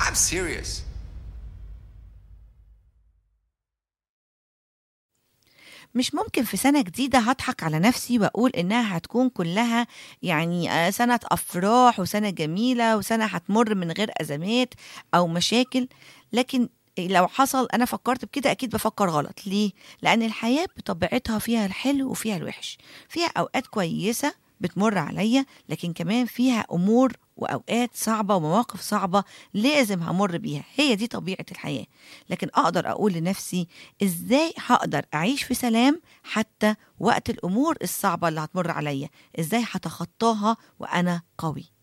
I'm serious. مش ممكن في سنة جديدة هضحك على نفسي وأقول إنها هتكون كلها يعني آه، سنة أفراح وسنة جميلة وسنة هتمر من غير أزمات أو مشاكل لكن لو حصل أنا فكرت بكده أكيد بفكر غلط ليه؟ لأن الحياة بطبيعتها فيها الحلو وفيها الوحش فيها أوقات كويسة بتمر عليا لكن كمان فيها أمور وأوقات صعبة ومواقف صعبة لازم همر بيها هي دي طبيعة الحياة لكن أقدر أقول لنفسي إزاي هقدر أعيش في سلام حتى وقت الأمور الصعبة اللي هتمر عليا إزاي هتخطاها وأنا قوي